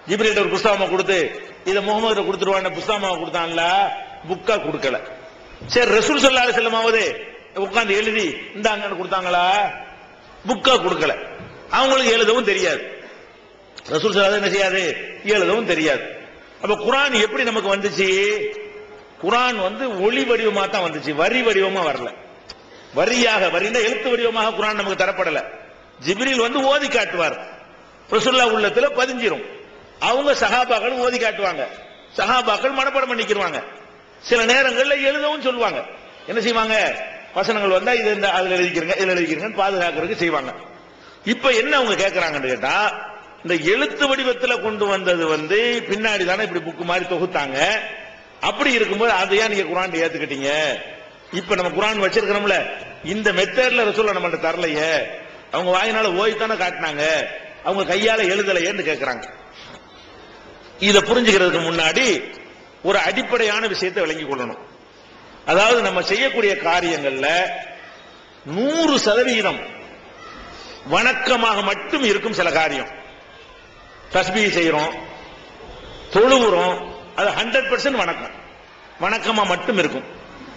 ஜிப்ரீல் ஒரு புஸ்தகமா கொடுத்து இதை முகமது கொடுத்துருவான் புஸ்தகமா கொடுத்தான்ல புக்கா கொடுக்கல சரி ரசூல் ஸல்லல்லாஹு அலைஹி செல்லமாவது உட்கார்ந்து எழுதி இந்தாங்கன்னு கொடுத்தாங்களா புக்கா கொடுக்கல அவங்களுக்கு எழுதவும் தெரியாது ரசூல் ஸல்லல்லாஹு என்ன செய்யாது எழுதவும் தெரியாது அப்ப குர்ஆன் எப்படி நமக்கு வந்துச்சு குர்ஆன் வந்து ஒளி வடிவமா தான் வந்துச்சு வரி வடிவமா வரல வரியாக வரினா எழுத்து வடிவமாக குர்ஆன் நமக்கு தரப்படல ஜிப்ரீல் வந்து ஓதி காட்டுவார் ரசூல்லா உள்ளத்துல பதிஞ்சிரும் அவங்க சஹாபாக்கள் ஓதி காட்டுவாங்க சஹாபாக்கள் மனப்பாடம் பண்ணிக்கிருவாங்க சில நேரங்கள்ல எழுதவும் சொல்லுவாங்க என்ன செய்வாங்க வசனங்கள் வந்தா இது இந்த அதுல எழுதிக்கிறங்க இதுல எழுதிக்கிறங்கன்னு பாதுகாக்கிறதுக்கு செய்வாங்க இப்ப என்ன அவங்க கேட்கறாங்கன்னு கேட்டா இந்த எழுத்து வடிவத்துல கொண்டு வந்தது வந்து பின்னாடி தானே இப்படி புக்கு மாதிரி தொகுத்தாங்க அப்படி இருக்கும்போது அதையா நீங்க குரான் ஏத்துக்கிட்டீங்க இப்ப நம்ம குரான் வச்சிருக்கிறோம்ல இந்த மெத்தட்ல ரசூல் நம்மள்ட்ட தரலையே அவங்க வாயினால ஓய் தானே காட்டினாங்க அவங்க கையால எழுதலையேன்னு கேட்கறாங்க இத புரிஞ்சுக்கிறதுக்கு முன்னாடி ஒரு அடிப்படையான விஷயத்தை விளங்கிக் கொள்ளணும் அதாவது நம்ம செய்யக்கூடிய காரியங்கள்ல நூறு சதவிகிதம் வணக்கமாக மட்டும் இருக்கும் சில காரியம் தஸ்பீ செய்யறோம் தொழுகிறோம் அது ஹண்ட்ரட் பர்சன்ட் வணக்கம் வணக்கமா மட்டும் இருக்கும்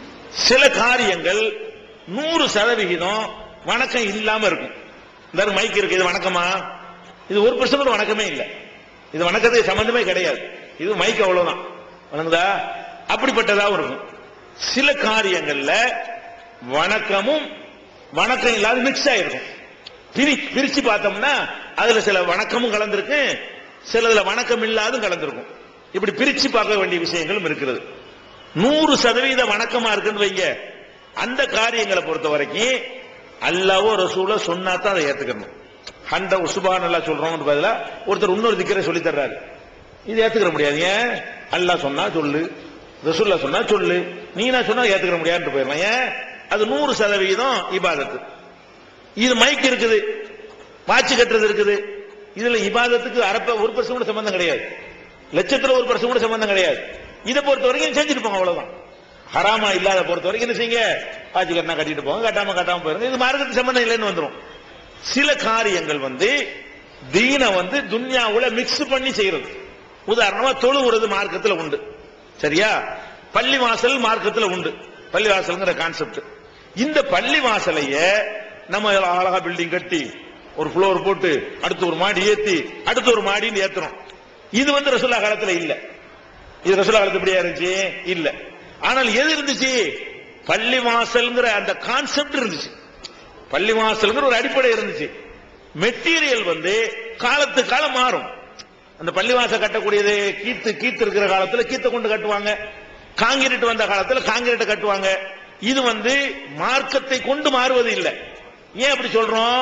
சில காரியங்கள் நூறு சதவிகிதம் வணக்கம் இல்லாம இருக்கும் இந்த மைக் இருக்கு இது வணக்கமா இது ஒரு பர்சன்ட் வணக்கமே இல்லை இது வணக்கத்துக்கு சம்பந்தமே கிடையாது இது மைக் அவ்வளவுதான் வணங்குதா அப்படிப்பட்டதாகவும் இருக்கும் சில காரியங்கள்ல வணக்கமும் வணக்கம் இல்லாத மிக்ஸ் ஆயிருக்கும் பிரி பிரிச்சு பார்த்தோம்னா அதுல சில வணக்கமும் கலந்திருக்கு சிலதுல வணக்கம் இல்லாதும் கலந்திருக்கும் இப்படி பிரிச்சு பார்க்க வேண்டிய விஷயங்களும் இருக்கிறது நூறு சதவீத வணக்கமா இருக்குன்னு வைங்க அந்த காரியங்களை பொறுத்த வரைக்கும் அல்லாவோ ரசூலோ சொன்னா தான் அதை ஏத்துக்கணும் ஹண்ட உசுபான் அல்லா சொல்றோம்னு பதிலா ஒருத்தர் இன்னொரு திக்கரை சொல்லி தர்றாரு இது ஏத்துக்கிற முடியாது ஏன் அல்லாஹ் சொன்னா சொல்லு ரசூல்லா சொன்னா சொல்லு நீ நான் சொன்னா ஏத்துக்கிற முடியாதுன்னு போயிடலாம் ஏன் அது நூறு சதவீதம் இபாதத்து இது மைக் இருக்குது வாட்சி கட்டுறது இருக்குது இதுல இபாதத்துக்கு அரப்ப ஒரு பர்சன் கூட சம்பந்தம் கிடையாது லட்சத்துல ஒரு பர்சன் கூட சம்பந்தம் கிடையாது இதை பொறுத்த வரைக்கும் செஞ்சுட்டு போங்க அவ்வளவுதான் ஹராமா இல்லாத பொறுத்த வரைக்கும் என்ன செய்யுங்க வாட்சி கட்டினா கட்டிட்டு போங்க கட்டாம கட்டாம போயிருங்க இது மார்க்கத்துக்கு சம்பந்தம் இல்லைன்னு வந்துரும் சில காரியங்கள் வந்து தீன வந்து துன்யாவுல மிக்ஸ் பண்ணி செய்யறது உதாரணமா தொழுவுறது மார்க்கத்துல உண்டு சரியா பள்ளி வாசல் மார்க்கத்துல உண்டு பள்ளி வாசல்ங்கிற கான்செப்ட் இந்த பள்ளி வாசலைய நம்ம அழகா பில்டிங் கட்டி ஒரு ஃப்ளோர் போட்டு அடுத்து ஒரு மாடி ஏத்தி அடுத்து ஒரு மாடின்னு ஏத்துறோம் இது வந்து ரசூல்லா காலத்துல இல்ல இது ரசூல்லா காலத்து இப்படியா இருந்துச்சு இல்ல ஆனால் எது இருந்துச்சு பள்ளி வாசல்ங்கிற அந்த கான்செப்ட் இருந்துச்சு பள்ளி வாசல்ங்கிற ஒரு அடிப்படை இருந்துச்சு மெட்டீரியல் வந்து காலத்து காலம் மாறும் அந்த பள்ளிவாசல் கட்டக்கூடியது கீத்து கீத்து இருக்கிற காலத்துல கீத்தை கொண்டு கட்டுவாங்க காங்கிரீட் வந்த காலத்துல காங்கிரீட்டை கட்டுவாங்க இது வந்து மார்க்கத்தை கொண்டு மாறுவது இல்லை ஏன் அப்படி சொல்றோம்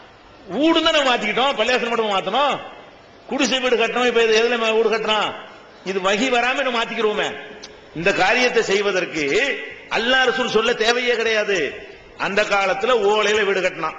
வீடு தானே மாத்திக்கிட்டோம் பள்ளிவாசல் மட்டும் மாத்தணும் குடிசை வீடு கட்டணும் இப்ப இது எதுல வீடு கட்டுறோம் இது வகி வராம நம்ம மாத்திக்கிறோமே இந்த காரியத்தை செய்வதற்கு அல்லாஹ் ரசூல் சொல்ல தேவையே கிடையாது அந்த காலத்துல ஓலையில வீடு கட்டினான்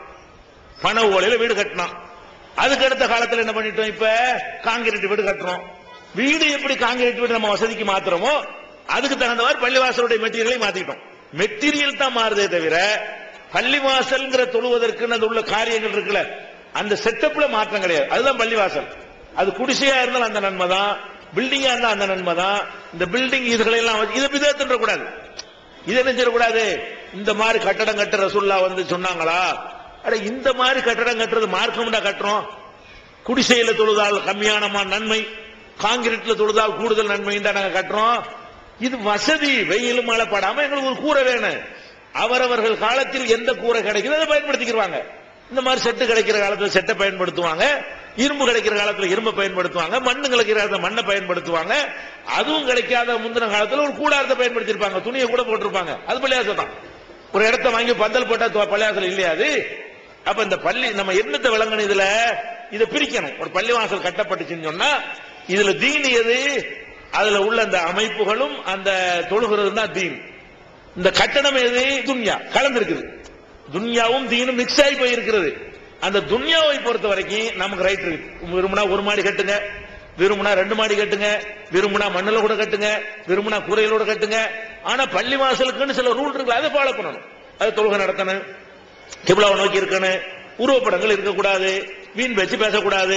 பண ஓலையில வீடு கட்டினான் அதுக்கு அடுத்த காலத்துல என்ன பண்ணிட்டோம் இப்ப காங்கிரீட் வீடு கட்டுறோம் வீடு எப்படி காங்கிரீட் வீடு நம்ம வசதிக்கு மாத்துறோமோ அதுக்கு தகுந்தவாறு பள்ளிவாசலுடைய மெட்டீரியலை மாத்திட்டோம் மெட்டீரியல் தான் மாறுதே தவிர பள்ளிவாசல்ங்கிற தொழுவதற்கு அது உள்ள காரியங்கள் இருக்குல்ல அந்த செட்டப்ல மாற்றம் கிடையாது அதுதான் பள்ளிவாசல் அது குடிசையா இருந்தாலும் அந்த நன்மை தான் பில்டிங்கா இருந்தா அந்த நன்மை தான் இந்த பில்டிங் இதுகளை எல்லாம் வச்சு- இதை பிதத்துன்ற கூடாது இது என்ன செய்யக்கூடாது இந்த மாதிரி கட்டடம் கட்டுற ரசூல்லா வந்து சொன்னாங்களா அட இந்த மாதிரி கட்டடம் கட்டுறது மார்க்கம்டா கட்டுறோம் குடிசையில தொழுதால் கம்மியான மா- நன்மை காங்கிரீட்ல தொழுதால் கூடுதல் நன்மை நாங்க கட்டுறோம் இது வசதி வெயில் மழை படாம எங்களுக்கு ஒரு கூரை வேணும் அவரவர்கள் காலத்தில் எந்த கூரை கிடைக்குதோ அதை பயன்படுத்திக்கிறாங்க இந்த மாதிரி செட்டு கிடைக்கிற காலத்துல செட்டை பயன்படுத்துவாங்க இரும்பு கிடைக்கிற காலத்துல இரும்பை பயன்படுத்துவாங்க மண்ணு கிடைக்கிற காலத்துல மண்ணை பயன்படுத்துவாங்க அதுவும் கிடைக்காத முந்தின காலத்துல ஒரு கூடாரத்தை பயன்படுத்தியிருப்பாங்க துணியை கூட போட்டிருப்பாங்க அது பள்ளியாசம் தான் ஒரு இடத்த வாங்கி பந்தல் போட்டா து- பள்ளிவாசல் இல்லையா அது அப்ப இந்த பள்ளி நம்ம என்னத்தை விளங்கணும் இதுல இதை பிரிக்கணும் ஒரு பள்ளிவாசல் கட்டப்பட்டுச்சுன்னு சொன்னா இதுல தீன் எது அதுல உள்ள அந்த அமைப்புகளும் அந்த தொழுகிறது தான் தீன் இந்த கட்டணம் எது துன்யா கலந்திருக்குது துன்யாவும் தீனும் மிக்ஸ் ஆகி போயிருக்கிறது அந்த துன்யாவை பொறுத்த வரைக்கும் நமக்கு ரைட் இருக்கு விரும்பினா ஒரு மாடி கட்டுங்க விரும்பினா ரெண்டு மாடி கட்டுங்க விரும்பினா மண்ணுல கூட கட்டுங்க விரும்பினா கூரையிலோட கட்டுங்க ஆனா பள்ளி வாசலுக்குன்னு சில ரூல் இருக்கு அதை ஃபாலோ பண்ணணும் அது தொழுகை நடத்தணும் கிப்லாவை நோக்கி இருக்கணும் உருவப்படங்கள் இருக்கக்கூடாது வீண் பேச்சு பேசக்கூடாது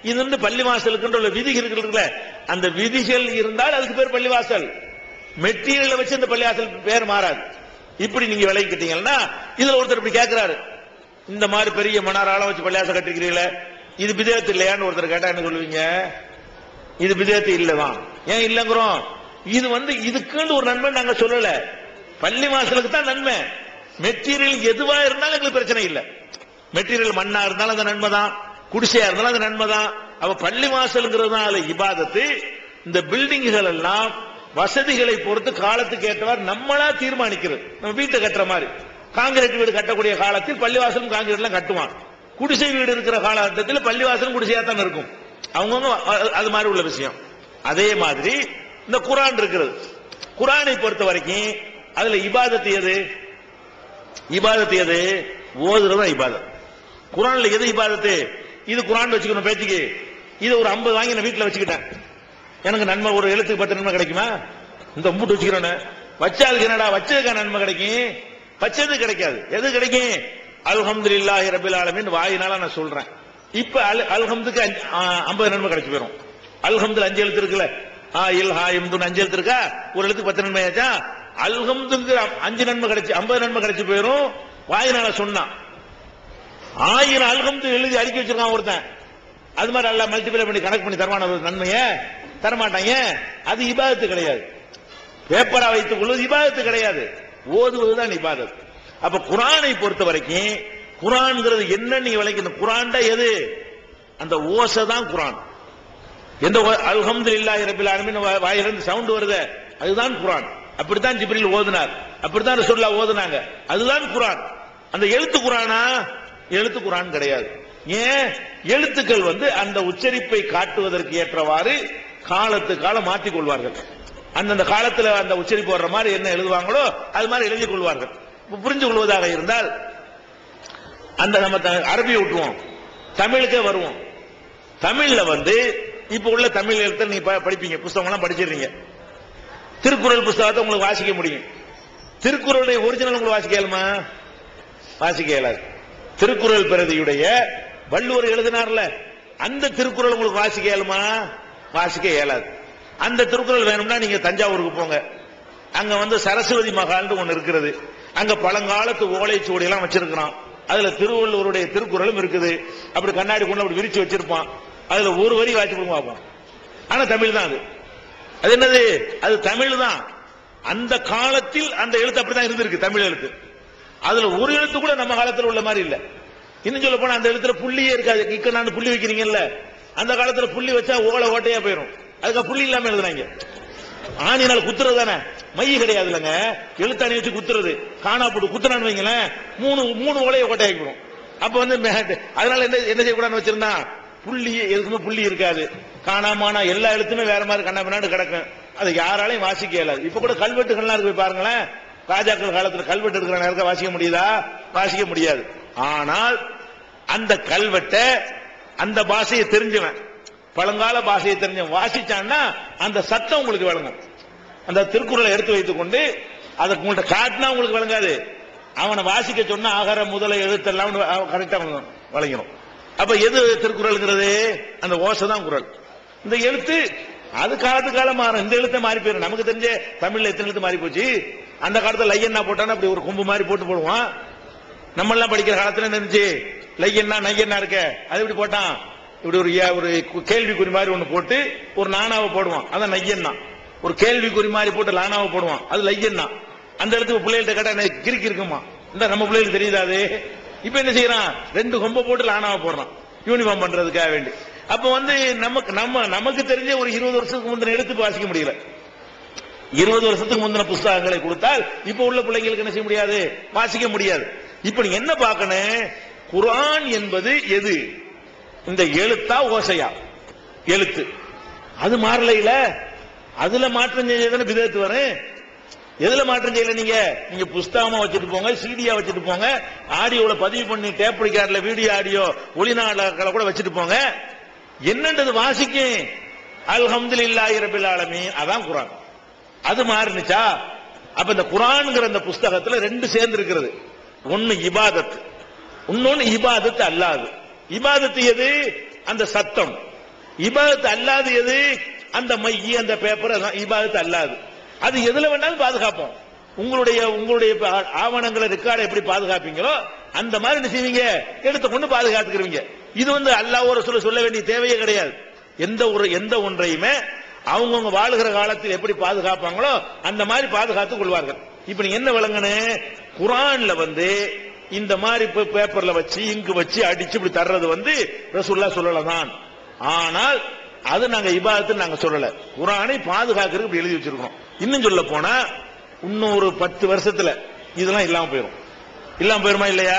இது வந்து பள்ளிவாசலுக்குன்ற உள்ள விதிகள் இருக்குல்ல அந்த விதிகள் இருந்தால் அதுக்கு பேர் பள்ளிவாசல் மெட்டீரியலை வச்சு இந்த பள்ளிவாசல் பேர் மாறாது இப்படி நீங்க விளக்கிட்டீங்கன்னா இதுல ஒருத்தர் இப்படி கேட்கிறாரு இந்த மாதிரி பெரிய மணாராளம் வச்சு பள்ளிவாசல் கட்டிக்கிறீங்களே இது பிதேத்து இல்லையான்னு ஒருத்தர் கேட்டா என்ன சொல்லுவீங்க இது பிதேத்து இல்லதான் ஏன் இல்லங்கிறோம் இது வந்து இதுக்குன்னு ஒரு நன்மை நாங்க சொல்லல பள்ளி வாசலுக்கு தான் நன்மை மெட்டீரியல் எதுவா இருந்தாலும் எங்களுக்கு பிரச்சனை இல்ல மெட்டீரியல் மண்ணா இருந்தாலும் அந்த நன்மை தான் குடிசையா இருந்தாலும் அந்த நன்மை தான் அவ பள்ளி வாசல்ங்கிறதுனால இபாதத்து இந்த பில்டிங்குகள் எல்லாம் வசதிகளை பொறுத்து காலத்துக்கு ஏற்றவாறு நம்மளா தீர்மானிக்கிறது நம்ம வீட்டை கட்டுற மாதிரி காங்கிரீட் வீடு கட்டக்கூடிய காலத்தில் பள்ளிவாசலும் காங்கிரீட் எல்லாம் கட்டுவான் குடிசை வீடு இருக்கிற காலகட்டத்தில் பள்ளிவாசலும் குடிசையா தான் இருக்கும் அவங்கவுங்க அ- அது மாதிரி உள்ள விஷயம் அதே மாதிரி இந்த குரான் இருக்கிறது குரானை பொறுத்த வரைக்கும் அதுல இபாதத்து எது இபாதத்து எது ஓதுறது இபாதத் குரான்ல எது இபாதத்து இது குரான் வச்சுக்கணும் பேச்சுக்கு இது ஒரு 50 வாங்கி நான் வீட்டுல வச்சுக்கிட்டேன் எனக்கு நன்மை ஒரு எழுத்துக்கு பத்து நன்மை கிடைக்குமா இந்த மூட்டு வச்சுக்கிறேன்னு வச்சாதுக்கு என்னடா வச்சதுக்கு நன்மை கிடைக்கும் வச்சது கிடைக்காது எது கிடைக்கும் அல்ஹம்துலில்லாஹி ரபில் ஆலமீன் வாயினால நான் சொல்றேன் இப்ப அல் அல்ஹம்துக்கு அஞ்சு- ஆ, 50 நன்மை கிடைச்சு போயிடும் அல்ஹம்துல அஞ்சு எழுத்து இருக்குல்ல ஆ இல் ஹா இம்துன்னு அஞ்சு எழுத்து இருக்கா ஒரு எழுத்துக்கு பத்து நன்மை ஆச்சா அல்ஹம்துக்கு அஞ்சு நன்மை கிடைச்சு 50 நன்மை கிடைச்சு போயிடும் வாயினால சொன்னான் ஆயிரம் அல்ஹம்து எழுதி அடுக்கி வச்சிருக்கான் ஒருத்தன் அது மாதிரி அல்ல மல்டிப்ளை பண்ணி கணக்கு பண்ணி தரமான ஒரு நன்மைய தரமாட்டாங்க அது இபாதத்து கிடையாது பேப்பரா வைத்துக் கொள்வது இபாதத்து கிடையாது ஓதுவதுதான் இபாதத் அப்ப குரானை பொறுத்த வரைக்கும் குரான்ங்கிறது என்ன நீங்க விளைக்கணும் குரான்டா எது அந்த ஓசை தான் குரான் எந்த அல்ஹம்துலில்லாஹி ரபில் ஆலமீன் வா- வாயிலிருந்து சவுண்ட் வருது அதுதான் குரான் அப்படித்தான் ஜிப்ரீல் ஓதுனார் அப்படித்தான் ரசூலுல்லாஹ் ஓதுனாங்க அதுதான் குரான் அந்த எழுத்து குரானா எழுத்து குரான் கிடையாது ஏன் எழுத்துக்கள் வந்து அந்த உச்சரிப்பை காட்டுவதற்கு ஏற்றவாறு காலத்து காலம் மாற்றிக் கொள்வார்கள் அந்தந்த காலத்துல அந்த உச்சரிப்பு வர்ற மாதிரி என்ன எழுதுவாங்களோ அது மாதிரி எழுதிக் கொள்வார்கள் இப்ப புரிஞ்சு கொள்வதாக இருந்தால் அந்த நம்ம த- அரபியை விட்டுருவோம் தமிழுக்கே வருவோம் தமிழ்ல வந்து இப்ப உள்ள தமிழ் எழுத்தை நீங்க ப- படிப்பீங்க புஸ்தகம் எல்லாம் படிச்சிடுறீங்க திருக்குறள் புஸ்தகத்தை உங்களுக்கு வாசிக்க முடியும் திருக்குறளுடைய ஒரிஜினல் உங்களுக்கு வாசிக்க இயலுமா வாசிக்க இயலாது திருக்குறள் பிரதியுடைய வள்ளுவர் எழுதினார்ல அந்த திருக்குறள் உங்களுக்கு வாசிக்க இயலுமா வாசிக்க இயலாது அந்த திருக்குறள் வேணும்னா நீங்க தஞ்சாவூருக்கு போங்க அங்க வந்து சரஸ்வதி மகால்னு ஒண்ணு இருக்கிறது அங்க பழங்காலத்து ஓலைச்சுவடி எல்லாம் வச்சிருக்கிறான் அதுல திருவள்ளுவருடைய திருக்குறளும் இருக்குது அப்படி கண்ணாடி கொண்டு அப்படி விரிச்சு வச்சிருப்பான் அதுல ஒரு வரி வாசி கொடுங்க பார்ப்போம் ஆனா தமிழ் தான் அது அது என்னது அது தமிழ் தான் அந்த காலத்தில் அந்த எழுத்து அப்படிதான் இருந்திருக்கு தமிழ் எழுத்து அதுல ஒரு எழுத்து கூட நம்ம காலத்துல உள்ள மாதிரி இல்ல இன்னும் சொல்ல போனா அந்த எழுத்துல புள்ளியே இருக்காது இக்க நான் புள்ளி வைக்கிறீங்கல்ல அந்த காலத்துல புள்ளி வச்சா ஓலை ஓட்டையா போயிடும் அதுக்கு புள்ளி இல்லாம எழுதுனாங்க ஆணினால் குத்துறது தானே மை கிடையாது இல்லைங்க எழுத்தாணி வச்சு குத்துறது காணா போட்டு குத்துறான்னு வைங்களேன் மூணு மூணு ஓலையை ஓட்டையாக்கி போடும் அப்ப வந்து மே- அதனால என்ன என்ன செய்யக்கூடாதுன்னு வச்சிருந்தா புள்ளி எதுக்குமே புள்ளி இருக்காது காணாமானா எல்லா எழுத்துமே வேற மாதிரி கண்ணா பின்னாடி கிடக்கும் அது யாராலையும் வாசிக்க இயலாது இப்ப கூட கல்வெட்டுகள்லாம் இருக்கு போய் பாருங்களேன் ராஜாக்கள் காலத்துல கல்வெட்டு இருக்கிற நேரத்தில் வாசிக்க முடியுதா வாசிக்க முடியாது ஆனால் அந்த கல்வெட்டை அந்த பாஷையை தெரிஞ்சவன் பழங்கால பாஷையை தெரிஞ்சவன் வாசிச்சான்னா அந்த சத்தம் உங்களுக்கு விளங்கும் அந்த திருக்குறளை எடுத்து வைத்துக் கொண்டு அதை உங்கள்ட்ட காட்டினா உங்களுக்கு விளங்காது அவனை வாசிக்க சொன்னா ஆகார முதல எழுத்தெல்லாம் கரெக்டா வழங்கிடும் அப்ப எது திருக்குறள்ங்கிறது அந்த ஓசை தான் குறள் இந்த எழுத்து அது காலத்து காலம் மாறும் இந்த எழுத்தை மாறி போயிடும் நமக்கு தெரிஞ்ச தமிழ்ல எத்தனை எழுத்து மாறி போச்சு அந்த காலத்துல லையன்னா போட்டானா அப்படி ஒரு கொம்பு மாதிரி போட்டு போடுவான் நம்ம எல்லாம் படிக்கிற காலத்துல என்ன இருந்துச்சு லையன்னா நையன்னா இருக்க அது இப்படி போட்டான் இப்படி ஒரு ஏ- ஒரு கு- கேள்விக்குறி மாதிரி ஒண்ணு போட்டு ஒரு நானாவை போடுவான் அதான் நையன்னா ஒரு கேள்விக்குறி மாதிரி போட்டு லானாவை போடுவான் அது லையன்னா அந்த இடத்துக்கு பிள்ளைகள்ட்ட கேட்டா எனக்கு கிறுக்கி இருக்குமா இந்த நம்ம பிள்ளைகளுக்கு தெரியுதா அது இப்ப என்ன செய்யறான் ரெண்டு கொம்பை போட்டு லானாவை போடுறான் யூனிஃபார்ம் பண்றதுக்காக வேண்டி அப்ப வந்து நமக்கு நம்ம நமக்கு தெரிஞ்ச ஒரு இருபது வருஷத்துக்கு முந்தின எடுத்து வாசிக்க முடியல இருபது வருஷத்துக்கு முந்தின புஸ்தகங்களை கொடுத்தால் இப்ப உள்ள பிள்ளைங்களுக்கு என்ன செய்ய முடியாது வாசிக்க முடியாது இப்ப நீங்க என்ன பார்க்கணும் குர்ஆன் என்பது எது இந்த எழுத்தா ஓசையா எழுத்து அது மாறலைல அதுல மாற்றம் செஞ்சதுன்னு விதத்து வரும் எதுல மாற்றம் செய்யல நீங்க நீங்க புஸ்தகமா வச்சுட்டு போங்க சிடியா வச்சுட்டு போங்க ஆடியோல பதிவு பண்ணி டேப் ரிகார்ட்ல வீடியோ ஆடியோ ஒளிநாடகளை கூட வச்சுட்டு போங்க என்னன்றது வாசிக்கும் அல்ஹம்துலில்லாஹி ரபில் ஆலமீன் அதான் குர்ஆன் அது மாறுனுச்சா அப்ப இந்த குர்ஆன்ங்கிற அந்த புஸ்தகத்துல ரெண்டு சேர்ந்து இருக்கிறது ஒன்னு இபாதத் இன்னொன்னு இபாதத் அல்லாது இபாதத் எது அந்த சத்தம் இபாதத்து அல்லாது எது அந்த மைய அந்த பேப்பர் அதான் இபாதத்து அல்லாது அது எதுல வேணாலும் பாதுகாப்போம் உங்களுடைய உங்களுடைய ஆ- ஆவணங்களை ரெக்கார்டை எப்படி பாதுகாப்பீங்களோ அந்த மாதிரி என்ன செய்வீங்க எடுத்து கொண்டு பாதுகாத்துக்கிறீங்க இது வந்து அல்லாஹ் ஒரு சொல்ல சொல்ல வேண்டிய தேவையே கிடையாது எந்த ஒரு எந்த ஒன்றையுமே அவங்கவுங்க வாழுகிற காலத்தில் எப்படி பாதுகாப்பாங்களோ அந்த மாதிரி பாதுகாத்துக் கொள்வார்கள் இப்ப நீங்க என்ன விளங்கணும் குரான்ல வந்து இந்த மாதிரி இப்ப பேப்பர்ல வச்சு இங்கு வச்சு அடிச்சு இப்படி தர்றது வந்து ரசூல்லா சொல்லலாம் ஆனால் அது நாங்க இபாதத்து நாங்க சொல்லல குரானை பாதுகாக்கிறதுக்கு இப்படி எழுதி வச்சிருக்கோம் இன்னும் சொல்ல போனா இன்னும் ஒரு பத்து வருஷத்துல இதெல்லாம் இல்லாம போயிடும் இல்லாம போயிருமா இல்லையா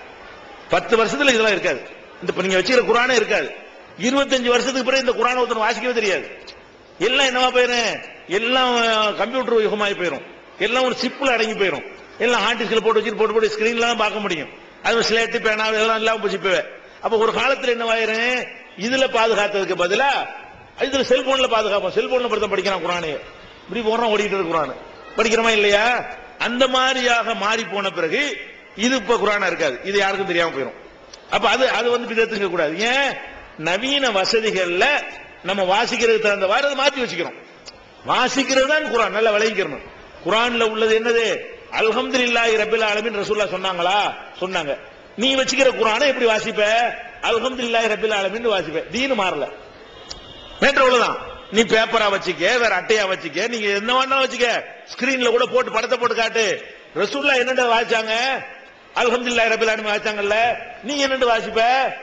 பத்து வருஷத்துல இதெல்லாம் இருக்காது இந்த இப்ப நீங்க வச்சுக்கிற குரானே இருக்காது இருபத்தஞ்சு வருஷத்துக்கு பிறகு இந்த குரானை ஒருத்தன் வாசிக்கவே தெரியாது எல்லாம் என்னவா போயிரும் எல்லாம் கம்ப்யூட்டர் யுகமாகி போயிரும் எல்லாம் ஒரு சிப்பில் அடங்கி போயிரும் எல்லாம் ஹார்ட் டிஸ்கில் போட்டு வச்சு போட்டு போட்டு ஸ்கிரீன்லாம் பார்க்க முடியும் அது ஸ்லேட்டு பேனா இதெல்லாம் இல்லாம போச்சு இப்பவே அப்ப ஒரு காலத்துல என்னவாயிரும் இதுல பாதுகாத்ததுக்கு பதிலா இதுல செல்போன்ல பாதுகாப்போம் செல்போன்ல படுத்த படிக்கிறான் குரானே இப்படி போடுறான் ஓடிட்டு இருக்கு குரான் படிக்கிறோமா இல்லையா அந்த மாதிரியாக மாறி போன பிறகு இது இப்ப குரானா இருக்காது இது யாருக்கும் தெரியாம போயிடும் அப்ப அது அது வந்து விதத்துக்க கூடாது ஏன் நவீன வசதிகள்ல நம்ம வாசிக்கிறதுக்கு தகுந்தவாறு அதை மாத்தி வச்சுக்கிறோம் வாசிக்கிறது தான் குரான் நல்லா விளங்கிக்கிறணும் குரான்ல உள்ளது என்னது அல்ஹம்துலில்லாஹி ரப்பில் ஆலமீன் ரசூல்லா சொன்னாங்களா சொன்னாங்க நீ வச்சுக்கிற குரானை எப்படி வாசிப்ப அல்ஹம்துலில்லாஹி ரப்பில் ஆலமீன் வாசிப்ப தீனு மாறல மேட்டர் அவ்வளவுதான் நீ பேப்பரா வச்சுக்க வேற அட்டையா வச்சுக்க நீங்க என்ன வேணா வச்சுக்க ஸ்கிரீன்ல கூட போட்டு படத்தை போட்டு காட்டு ரசூல்லா என்னடா வாசிச்சாங்க அல்ஹம்துலில்லாஹி ரப்பில் ஆலமீன் வாசிச்சாங்கல்ல நீ என்னண்டு வாசிப்ப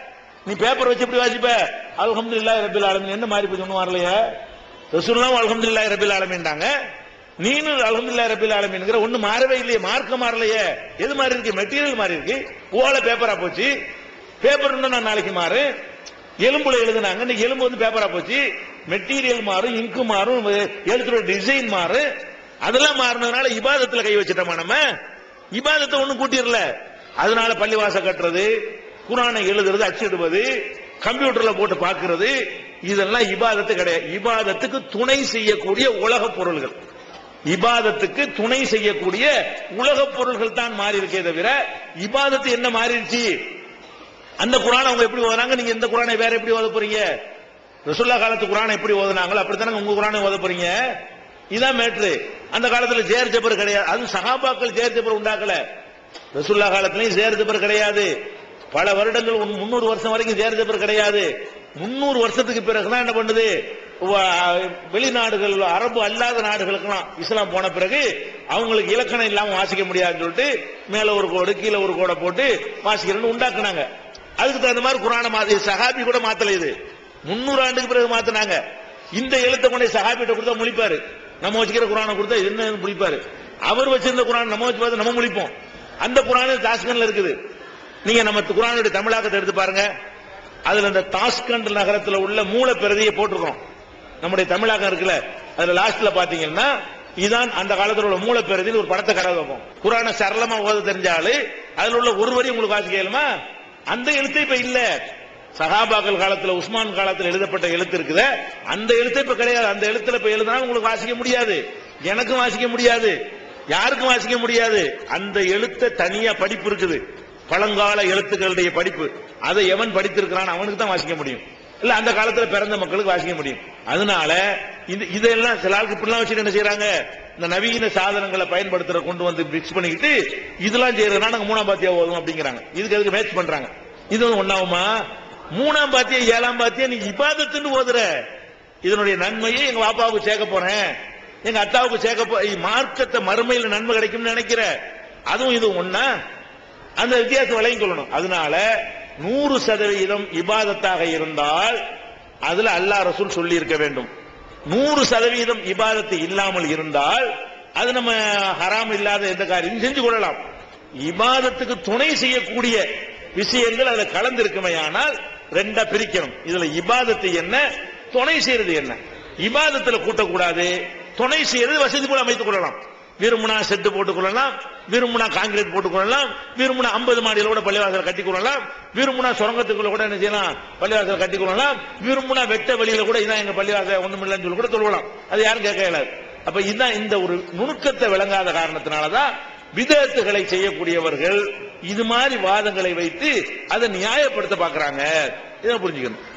நீ பேப்பர் வச்சு எப்படி வாசிப்ப அல்ஹம்துலில்லாஹி ரப்பில் ஆலமீன் என்ன மாறி போச்சு ஒண்ணும் வரலையே ரசூல்லாம் அல்ஹம்துலில்லாஹி ரப்பில் ஆலமீன்டாங்க நீனும் அல்ஹம்துலில்லாஹி ரப்பில் ஆலமீன்ங்கிற ஒண்ணு மாறவே இல்லையே மார்க்க மாறலையே எது மாறி இருக்கு மெட்டீரியல் மாறி இருக்கு ஓலை பேப்பரா போச்சு பேப்பர் இன்னும் நான் நாளைக்கு மாறு எலும்புல எழுதுனாங்க இன்னைக்கு எலும்பு வந்து பேப்பரா போச்சு மெட்டீரியல் மாறும் இங்கு மாறும் எழுத்துற டிசைன் மாறும் அதெல்லாம் மாறினதுனால இபாதத்துல கை வச்சுட்டோமா நம்ம இபாதத்தை ஒண்ணும் கூட்டிரல அதனால பள்ளிவாச கட்டுறது குரானை எழுதுறது அச்சிடுவது கம்ப்யூட்டர்ல போட்டு பார்க்கிறது இதெல்லாம் இபாதத்து கிடையாது இபாதத்துக்கு துணை செய்யக்கூடிய உலக பொருள்கள் இபாதத்துக்கு துணை செய்யக்கூடிய உலக பொருள்கள் தான் மாறி இருக்கே தவிர இபாதத்து என்ன மாறிடுச்சு அந்த குரானை அவங்க எப்படி ஓதுறாங்க நீங்க இந்த குரானை வேற எப்படி ஓத போறீங்க ரசுல்லா காலத்து குரானை எப்படி ஓதுனாங்களோ அப்படித்தானே உங்க குரானை ஓத போறீங்க இதான் மேட்ரு அந்த காலத்துல ஜேர் ஜபர் கிடையாது அது சகாபாக்கள் ஜேர் ஜபர் உண்டாக்கல ரசுல்லா காலத்திலயும் ஜேர் ஜபர் கிடையாது பல வருடங்கள் ஒரு முன்னூறு வருஷம் வரைக்கும் ஜேர் ஜபர் கிடையாது முன்னூறு வருஷத்துக்கு பிறகுதான் என்ன பண்ணுது வ- வெளிநாடுகள் அரபு அல்லாத நாடுகளுக்கெல்லாம் இஸ்லாம் போன பிறகு அவங்களுக்கு இலக்கணம் இல்லாம வாசிக்க முடியாதுன்னு சொல்லிட்டு மேல ஒரு கோடு கீழே ஒரு கோடை போட்டு வாசிக்கிறேன்னு உண்டாக்குனாங்க அதுக்கு தகுந்த மாதிரி குரான மாத்தி சஹாபி கூட மாத்தல இது முன்னூறு ஆண்டுக்கு பிறகு மாத்தினாங்க இந்த எழுத்தை கொண்டு சஹாபிட்ட கொடுத்தா முழிப்பாரு நம்ம வச்சுக்கிற குரானை கொடுத்தா இது என்ன முழிப்பாரு அவர் வச்சிருந்த குரான் நம்ம வச்சு பார்த்து நம்ம முழிப்போம் அந்த குரான் தாஸ்கன்ல இருக்குது நீங்க நம்ம குரானுடைய தமிழாக்கத்தை எடுத்து பாருங்க அதுல இந்த தாஸ்கண்ட் நகரத்துல உள்ள மூல பிரதியை போட்டிருக்கோம் நம்முடைய தமிழாக்கம் இருக்குல்ல அதுல லாஸ்ட்ல பாத்தீங்கன்னா இதான் அந்த காலத்துல உள்ள மூல பிரதியில் ஒரு படத்தை கரை வைப்போம் குரானை சரளமா ஓத தெரிஞ்ச ஆளு அதுல உள்ள ஒரு வரி உங்களுக்கு வாசிக்க இயலுமா அந்த எழுத்து இப்ப இல்ல சகாபாக்கள் காலத்துல உஸ்மான் காலத்துல எழுதப்பட்ட எழுத்து இருக்குதே அந்த எழுத்து இப்ப கிடையாது அந்த எழுத்துல இப்ப எழுதினா உங்களுக்கு வாசிக்க முடியாது எனக்கும் வாசிக்க முடியாது யாருக்கும் வாசிக்க முடியாது அந்த எழுத்த தனியா படிப்பு இருக்குது பழங்கால எழுத்துக்களுடைய படிப்பு அதை எவன் படித்திருக்கிறான் அவனுக்கு தான் வாசிக்க முடியும் இல்ல அந்த காலத்துல பிறந்த மக்களுக்கு வாசிக்க முடியும் அதனால இது இதெல்லாம் சில ஆளுக்கு இப்படிலாம் வச்சுட்டு என்ன செய்யறாங்க இந்த நவீன சாதனங்களை பயன்படுத்துற கொண்டு வந்து மிக்ஸ் பண்ணிக்கிட்டு இதெல்லாம் செய்யறதுனா நாங்க மூணாம் பாத்தியா ஓதும் அப்படிங்கிறாங்க இதுக்கு அதுக்கு மேட்ச் பண்றாங்க இது வந்து ஒண்ணாவுமா மூணாம் பாத்தியா ஏழாம் பாத்தியா நீ இபாதத்துன்னு ஓதுற இதனுடைய நன்மையை எங்க பாப்பாவுக்கு சேர்க்க போறேன் எங்க அத்தாவுக்கு சேர்க்க போ மார்க்கத்தை மறுமையில நன்மை கிடைக்கும்னு நினைக்கிற அதுவும் இது ஒண்ணா அந்த வித்தியாசம் விளங்கிக் கொள்ளணும் அதனால நூறு சதவீதம் இபாதத்தாக இருந்தால் அதுல அல்லாஹ் ரசூல் சொல்லி இருக்க வேண்டும் நூறு சதவீதம் இபாதத்து இல்லாமல் இருந்தால் அது நம்ம ஹராம் இல்லாத எந்த காரியம் செஞ்சு கொள்ளலாம் இபாதத்துக்கு துணை செய்யக்கூடிய விஷயங்கள் அதுல கலந்திருக்குமே ஆனால் ரெண்டா பிரிக்கணும் இதுல இபாதத்து என்ன துணை செய்யறது என்ன இபாதத்துல கூட்டக்கூடாது துணை செய்யறது வசதி போல அமைத்துக் கொள்ளலாம் விரும்புனா செட்டு போட்டுக் கொள்ளலாம் விரும்புனா காங்கிரீட் போட்டுக் கொள்ளலாம் விரும்புனா ஐம்பது மாடியில கூட பள்ளிவாசல் கட்டிக் கொள்ளலாம் விரும்புனா சுரங்கத்துக்குள்ள கூட என்ன செய்யலாம் பள்ளிவாசல் கட்டிக் கொள்ளலாம் விரும்புனா வெட்ட வெளியில கூட இதான் எங்க பள்ளிவாசல் ஒண்ணும் இல்லைன்னு சொல்லி கூட தொழுவலாம் அது யாரும் கேட்க இயலாது அப்ப இதுதான் இந்த ஒரு நுணுக்கத்தை விளங்காத காரணத்தினாலதான் விதத்துகளை செய்யக்கூடியவர்கள் இது மாதிரி வாதங்களை வைத்து அதை நியாயப்படுத்த பாக்குறாங்க இதை புரிஞ்சுக்கணும்